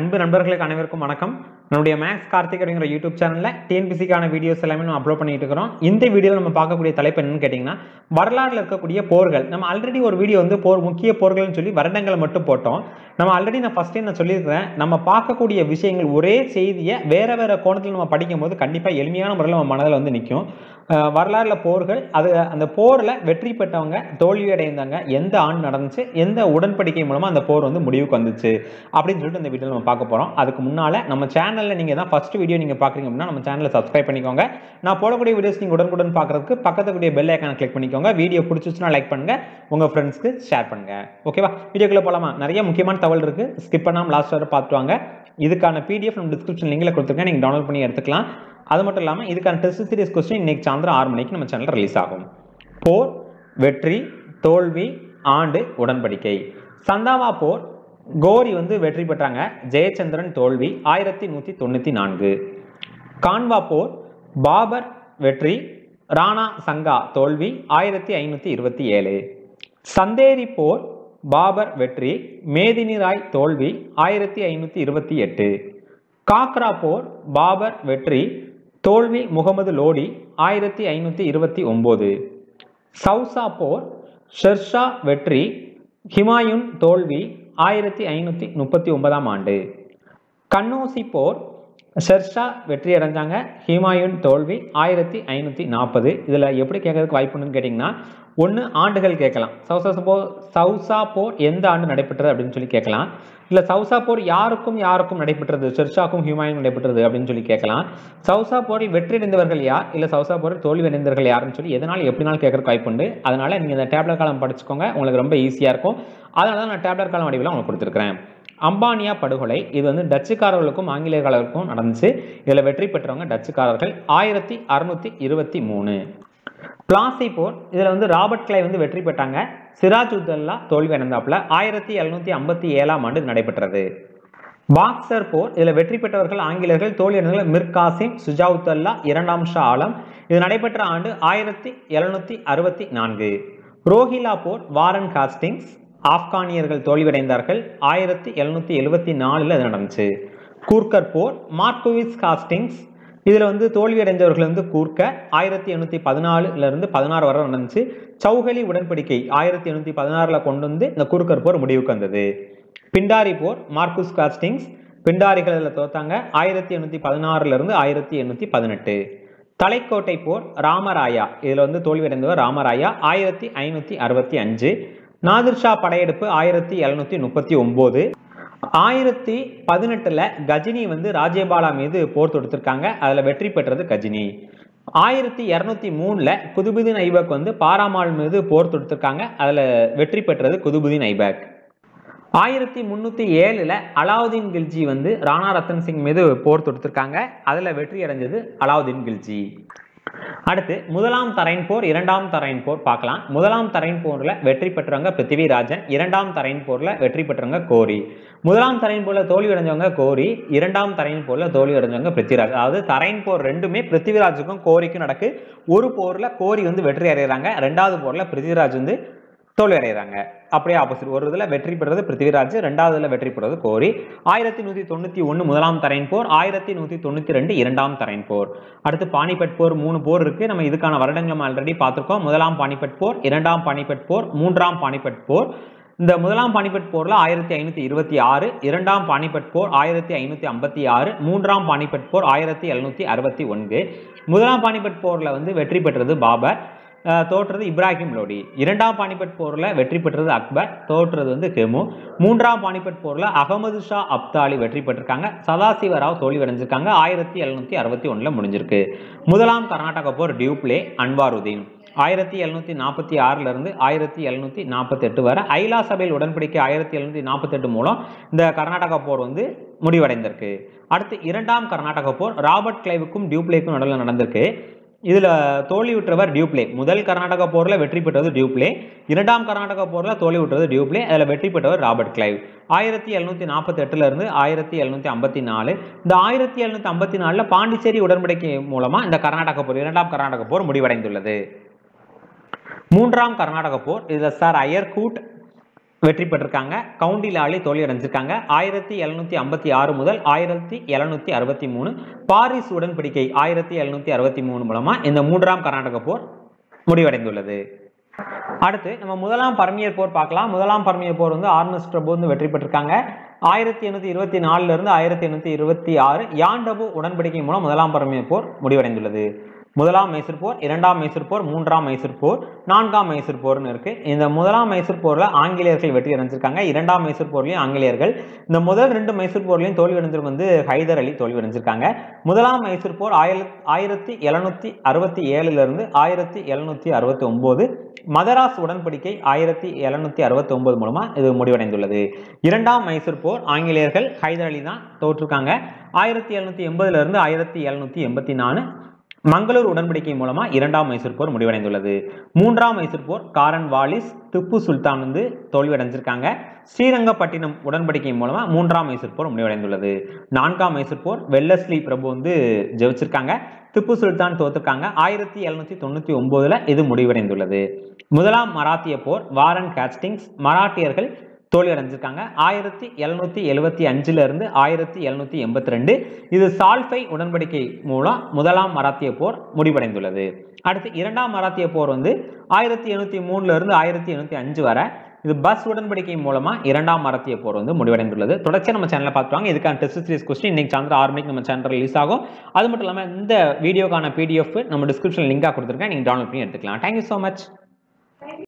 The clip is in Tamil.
அன்பு நண்பர்களுக்கு அனைவருக்கும் வணக்கம் நம்முடைய மேக்ஸ் கார்த்திக் அப்படிங்கிற யூடியூப் சேனலில் டிஎன்பிசிக்கான வீடியோஸ் எல்லாமே நம்ம அப்லோட் பண்ணிட்டு இருக்கிறோம் இந்த வீடியோவில் நம்ம பார்க்கக்கூடிய தலைப்பு என்னன்னு கேட்டிங்கன்னா வரலாறுல இருக்கக்கூடிய போர்கள் நம்ம ஆல்ரெடி ஒரு வீடியோ வந்து போர் முக்கிய போர்கள்னு சொல்லி வருடங்களை மட்டும் போட்டோம் நம்ம ஆல்ரெடி நான் ஃபஸ்ட்டே நான் சொல்லியிருக்கிறேன் நம்ம பார்க்கக்கூடிய விஷயங்கள் ஒரே செய்தியை வேற வேற கோணத்தில் நம்ம படிக்கும்போது கண்டிப்பாக எளிமையான முறையில் நம்ம மனதில் வந்து நிற்கும் வரலாறுல போர்கள் அது அந்த போரில் வெற்றி பெற்றவங்க தோல்வி அடைந்தாங்க எந்த ஆண்டு நடந்துச்சு எந்த உடன்படிக்கை மூலமாக அந்த போர் வந்து முடிவுக்கு வந்துச்சு அப்படின்னு சொல்லிட்டு இந்த வீடியோவில் நம்ம பார்க்க போகிறோம் அதுக்கு முன்னால் நம்ம சேனலில் நீங்கள் தான் ஃபஸ்ட் வீடியோ நீங்கள் பார்க்குறீங்க அப்படின்னா நம்ம சேனலை சப்ஸ்கிரைப் பண்ணிக்கோங்க நான் போடக்கூடிய வீடியோஸ் நீங்கள் உடனுக்குடன் பார்க்குறதுக்கு பக்கத்து கூடிய பெல் ஐக்கான கிளிக் பண்ணிக்கோங்க வீடியோ பிடிச்சிச்சுன்னா லைக் பண்ணுங்க உங்கள் ஃப்ரெண்ட்ஸ்க்கு ஷேர் பண்ணுங்க ஓகேவா வீடியோக்குள்ளே போகலாமா நிறைய முக்கியமான தகவல் இருக்குது ஸ்கிப் பண்ணாமல் லாஸ்ட் வரை பார்த்துட்டு வாங்க இதுக்கான பிடிஎஃப் நம்ம டிஸ்கிரிப்ஷன் லிங்கில் கொடுத்துருக்கேன் நீங்கள் டவுன்லோட் பண்ணி எடுத்துக்கலாம் அது மட்டும் இல்லாமல் இதுக்கான டெஸ்ட் சீரியஸ் கொஸ்டின் இன்னைக்கு சாயந்தரம் ஆறு மணிக்கு நம்ம சேனலில் ரிலீஸ் ஆகும் போர் வெற்றி தோல்வி ஆண்டு உடன்படிக்கை சந்தாவா போர் கோரி வந்து வெற்றி பெற்றாங்க ஜெயச்சந்திரன் தோல்வி ஆயிரத்தி நூற்றி தொண்ணூற்றி நான்கு கான்வா போர் பாபர் வெற்றி ராணா சங்கா தோல்வி ஆயிரத்தி ஐநூற்றி இருபத்தி ஏழு சந்தேரி போர் பாபர் வெற்றி மேதினி ராய் தோல்வி ஆயிரத்தி ஐநூற்றி இருபத்தி எட்டு காக்ரா போர் பாபர் வெற்றி தோல்வி முகமது லோடி ஆயிரத்தி ஐநூற்றி இருபத்தி ஒம்பது சவுசா போர் ஷெர்ஷா வெற்றி ஹிமாயுன் தோல்வி ஆயிரத்தி ஐநூற்றி முப்பத்தி ஒன்பதாம் ஆண்டு கன்னோசி போர் ஷெர்ஷா வெற்றி அடைஞ்சாங்க ஹிமாயுன் தோல்வி ஆயிரத்தி ஐநூற்றி நாற்பது இதில் எப்படி கேட்கறதுக்கு வாய்ப்புன்னு கேட்டிங்கன்னா ஒன்று ஆண்டுகள் கேட்கலாம் சவுசா போர் சவுசா போர் எந்த ஆண்டு நடைபெற்றது அப்படின்னு சொல்லி கேட்கலாம் இல்லை சவுசா போர் யாருக்கும் யாருக்கும் நடைபெற்றது ஷெர்ஷாக்கும் ஹிமாயும் நடைபெற்றது அப்படின்னு சொல்லி கேட்கலாம் சவுசா போரில் வெற்றி அடைந்தவர்கள் யார் இல்லை சவுசா போரில் தோல்வி அடைந்தவர்கள் யாருன்னு சொல்லி எதனால் எப்படினாலும் கேட்கறதுக்கு வாய்ப்புண்டு அதனால் நீங்கள் இந்த டேப்லெட் காலம் படிச்சுக்கோங்க உங்களுக்கு ரொம்ப ஈஸியாக இருக்கும் அதனால தான் நான் டேப்லெட் காலம் வடிவில் உங்களுக்கு கொடுத்துருக்கிறேன் அம்பானியா படுகொலை இது வந்து டச்சுக்காரர்களுக்கும் ஆங்கிலேயர்களுக்கும் நடந்துச்சு இதில் வெற்றி பெற்றவங்க டச்சுக்காரர்கள் ஆயிரத்தி அறுநூத்தி இருபத்தி மூணு பிளாசி போர் இதில் வந்து ராபர்ட் கிளை வந்து வெற்றி பெற்றாங்க சிராஜ் உத்தல்லா தோல்வி அடைந்தாப்புல ஆயிரத்தி எழுநூத்தி ஐம்பத்தி ஏழாம் ஆண்டு நடைபெற்றது பாக்சர் போர் இதில் வெற்றி பெற்றவர்கள் ஆங்கிலேயர்கள் தோல்வி அடைந்தவர்கள் மிர் காசிம் சுஜாவுத்தல்லா இரண்டாம் ஷா ஆலம் இது நடைபெற்ற ஆண்டு ஆயிரத்தி எழுநூத்தி அறுபத்தி நான்கு ரோஹிலா போர் வாரன் காஸ்டிங்ஸ் ஆப்கானியர்கள் தோல்வியடைந்தார்கள் ஆயிரத்தி எழுநூத்தி எழுபத்தி நாலுல அது நடந்துச்சு கூர்க்கர் போர் மார்க்கோவிஸ் காஸ்டிங்ஸ் இதில் வந்து தோல்வியடைந்தவர்கள் வந்து கூர்க்க ஆயிரத்தி எண்ணூற்றி பதினாலுல இருந்து பதினாறு வரை நடந்துச்சு சௌகலி உடன்படிக்கை ஆயிரத்தி எண்ணூற்றி பதினாறில் கொண்டு வந்து இந்த குறுக்கர் போர் முடிவுக்கு வந்தது பிண்டாரி போர் மார்க்குஸ் காஸ்டிங்ஸ் பிண்டாரிகள் இதில் தோத்தாங்க ஆயிரத்தி எண்ணூற்றி பதினாறுல இருந்து ஆயிரத்தி எண்ணூற்றி பதினெட்டு தலைக்கோட்டை போர் ராமராயா இதில் வந்து தோல்வியடைந்தவர் ராமராயா ஆயிரத்தி ஐநூற்றி அறுபத்தி அஞ்சு நாதிர்ஷா படையெடுப்பு ஆயிரத்தி எழுநூற்றி முப்பத்தி ஒம்பது ஆயிரத்தி பதினெட்டில் கஜினி வந்து ராஜ்யபாலா மீது போர் தொடுத்திருக்காங்க அதில் வெற்றி பெற்றது கஜினி ஆயிரத்தி இரநூத்தி மூணில் குதுபுதீன் ஐபக் வந்து பாராமால் மீது போர் தொடுத்திருக்காங்க அதில் வெற்றி பெற்றது குதுபுதீன் ஐபக் ஆயிரத்தி முந்நூற்றி ஏழில் அலாவுதீன் கில்ஜி வந்து ராணா ரத்தன் சிங் மீது போர் தொடுத்திருக்காங்க அதில் வெற்றி அடைஞ்சது அலாவுதீன் கில்ஜி அடுத்து முதலாம் தரைன் போர் இரண்டாம் தரைன் போர் பார்க்கலாம் முதலாம் தரைன் போரில் வெற்றி பெற்றவங்க பிருத்திவிராஜன் இரண்டாம் தரைன் போரில் வெற்றி பெற்றவங்க கோரி முதலாம் தரைன் போரில் தோல்வி அடைஞ்சவங்க கோரி இரண்டாம் தரைன் போரில் தோல்வி அடைஞ்சவங்க பிருத்திவிராஜ் அதாவது தரைன் போர் ரெண்டுமே பிருத்திவிராஜுக்கும் கோரிக்கும் நடக்கு ஒரு போரில் கோரி வந்து வெற்றி அடைகிறாங்க ரெண்டாவது போரில் பிருத்திவிராஜ் வந்து தோல்வி அடைகிறாங்க அப்படியே ஆப்போசிட் ஒரு இதில் வெற்றி பெறுறது பிருத்திவிராஜ் ரெண்டாவதுல வெற்றி பெறுறது கோரி ஆயிரத்தி நூற்றி தொண்ணூற்றி ஒன்று முதலாம் தரைன் போர் ஆயிரத்தி நூற்றி தொண்ணூற்றி ரெண்டு இரண்டாம் தரைன் போர் அடுத்து பானிபட் போர் மூணு போர் இருக்கு நம்ம இதுக்கான வருடங்கள் நம்ம ஆல்ரெடி பார்த்துருக்கோம் முதலாம் பானிபட் போர் இரண்டாம் பானிபட் போர் மூன்றாம் பானிபட் போர் இந்த முதலாம் பானிபட் போரில் ஆயிரத்தி ஐநூற்றி இருபத்தி ஆறு இரண்டாம் பானிபட் போர் ஆயிரத்தி ஐநூற்றி ஐம்பத்தி ஆறு மூன்றாம் பானிபட் போர் ஆயிரத்தி எழுநூற்றி அறுபத்தி ஒன்று முதலாம் பானிபட் போரில் வந்து வெற்றி பெற்றது பாபர் தோற்றது இப்ராஹிம் லோடி இரண்டாம் பானிபட் போரில் வெற்றி பெற்றது அக்பர் தோற்றது வந்து கெமு மூன்றாம் பானிபட் போரில் அகமது ஷா அப்தாலி வெற்றி பெற்றிருக்காங்க சதாசிவராவ் தோல்வி அடைஞ்சிருக்காங்க ஆயிரத்தி எழுநூற்றி அறுபத்தி ஒன்றில் முடிஞ்சிருக்கு முதலாம் கர்நாடக போர் டியூப்ளே அன்வாருதீன் ஆயிரத்தி எழுநூற்றி நாற்பத்தி ஆறிலிருந்து ஆயிரத்தி எழுநூற்றி நாற்பத்தெட்டு வரை ஐலா சபையில் உடன்படிக்கை ஆயிரத்தி எழுநூற்றி நாற்பத்தெட்டு மூலம் இந்த கர்நாடக போர் வந்து முடிவடைந்திருக்கு அடுத்து இரண்டாம் கர்நாடக போர் ராபர்ட் கிளைவுக்கும் டியூப்ளேக்கும் நடுவில் நடந்திருக்கு இதில் தோல்வி விட்டவர் டியூப்ளே முதல் கர்நாடக போரில் வெற்றி பெற்றது டியூப்ளே இரண்டாம் கர்நாடக போரில் தோல்வி விட்டது டியூப்ளே அதில் வெற்றி பெற்றவர் ராபர்ட் கிளைவ் ஆயிரத்தி எழுநூற்றி நாற்பத்தெட்டுல இருந்து ஆயிரத்தி எழுநூற்றி ஐம்பத்தி நாலு இந்த ஆயிரத்தி எழுநூற்றி ஐம்பத்தி நாலில் பாண்டிச்சேரி உடன்படிக்கை மூலமாக இந்த கர்நாடக போர் இரண்டாம் கர்நாடக போர் முடிவடைந்துள்ளது மூன்றாம் கர்நாடக போர் இதில் சார் அயர்கூட் வெற்றி பெற்றிருக்காங்க கவுண்டிலாளி தோல்வி அடைஞ்சிருக்காங்க ஆயிரத்தி எழுநூத்தி ஐம்பத்தி ஆறு முதல் ஆயிரத்தி எழுநூத்தி அறுபத்தி மூணு பாரிஸ் உடன்படிக்கை ஆயிரத்தி எழுநூத்தி அறுபத்தி மூணு மூலமா இந்த மூன்றாம் கர்நாடக போர் முடிவடைந்துள்ளது அடுத்து நம்ம முதலாம் பரமியர் போர் பார்க்கலாம் முதலாம் பரமியர் போர் வந்து ஆர்னஸ்ட் பிரபு வந்து வெற்றி பெற்றிருக்காங்க ஆயிரத்தி எண்ணூத்தி இருபத்தி நாலுல இருந்து ஆயிரத்தி எண்ணூத்தி இருபத்தி ஆறு யாண்டபு உடன்படிக்கை மூலம் முதலாம் பரமியர் போர் முடிவடைந்துள்ளது முதலாம் மைசூர் போர் இரண்டாம் மைசூர் போர் மூன்றாம் மைசூர் போர் நான்காம் மைசூர் போர்னு இருக்கு இந்த முதலாம் மைசூர் போர்ல ஆங்கிலேயர்கள் வெற்றி அடைஞ்சிருக்காங்க இரண்டாம் மைசூர் போர்லயும் ஆங்கிலேயர்கள் இந்த முதல் ரெண்டு மைசூர் போர்லயும் தோல்வி அடைஞ்சது வந்து ஹைதர் அலி தோல்வி அடைஞ்சிருக்காங்க முதலாம் மைசூர் போர் ஆயிரத்தி ஆயிரத்தி எழுநூத்தி அறுபத்தி ஏழுல இருந்து ஆயிரத்தி எழுநூத்தி அறுபத்தி ஒன்பது மதராஸ் உடன்படிக்கை ஆயிரத்தி எழுநூத்தி அறுபத்தி ஒன்பது மூலமா இது முடிவடைந்துள்ளது இரண்டாம் மைசூர் போர் ஆங்கிலேயர்கள் ஹைதர் அலி தான் தோற்றுருக்காங்க ஆயிரத்தி எழுநூத்தி எண்பதுல இருந்து ஆயிரத்தி எழுநூத்தி எண்பத்தி நாலு மங்களூர் உடன்படிக்கை மூலமா இரண்டாம் மைசூர் போர் முடிவடைந்துள்ளது மூன்றாம் மைசூர் போர் காரன் வாலிஸ் திப்பு சுல்தான் வந்து தோல்வி அடைஞ்சிருக்காங்க ஸ்ரீரங்கப்பட்டினம் உடன்படிக்கை மூலமா மூன்றாம் மைசூர் போர் முடிவடைந்துள்ளது நான்காம் மைசூர் போர் வெல்லஸ்லி பிரபு வந்து ஜெயிச்சிருக்காங்க திப்பு சுல்தான் தோத்துருக்காங்க ஆயிரத்தி எழுநூத்தி தொண்ணூத்தி ஒன்பதுல இது முடிவடைந்துள்ளது முதலாம் மராத்திய போர் வாரன் கேஸ்டிங்ஸ் மராட்டியர்கள் தோல்வி அடைஞ்சிருக்காங்க ஆயிரத்தி எழுநூத்தி எழுவத்தி அஞ்சுல இருந்து ஆயிரத்தி எழுநூத்தி எண்பத்தி ரெண்டு இது சால்ஃபை உடன்படிக்கை மூலம் முதலாம் மராத்திய போர் முடிவடைந்துள்ளது அடுத்து இரண்டாம் மராத்திய போர் வந்து ஆயிரத்தி எழுநூத்தி மூணுல இருந்து ஆயிரத்தி எழுநூத்தி அஞ்சு வரை இது பஸ் உடன்படிக்கை மூலமா இரண்டாம் மராத்திய போர் வந்து முடிவடைந்துள்ளது தொடர்ச்சியா நம்ம சேனல்ல பார்த்துவாங்க இதுக்கான டெஸ்ட் சீரிஸ் கொஸ்டின் இன்னைக்கு சாயந்தரம் ஆறு மணிக்கு நம்ம சேனல் ரிலீஸ் ஆகும் அது மட்டும் இல்லாம இந்த வீடியோக்கான பிடிஎஃப் நம்ம டிஸ்கிரிப்ஷன் லிங்கா கொடுத்துருக்கேன் நீங்க டவுன்லோட் பண்ணி எடுத்துக்கலாம் தேங்க்யூ ஸோ மச்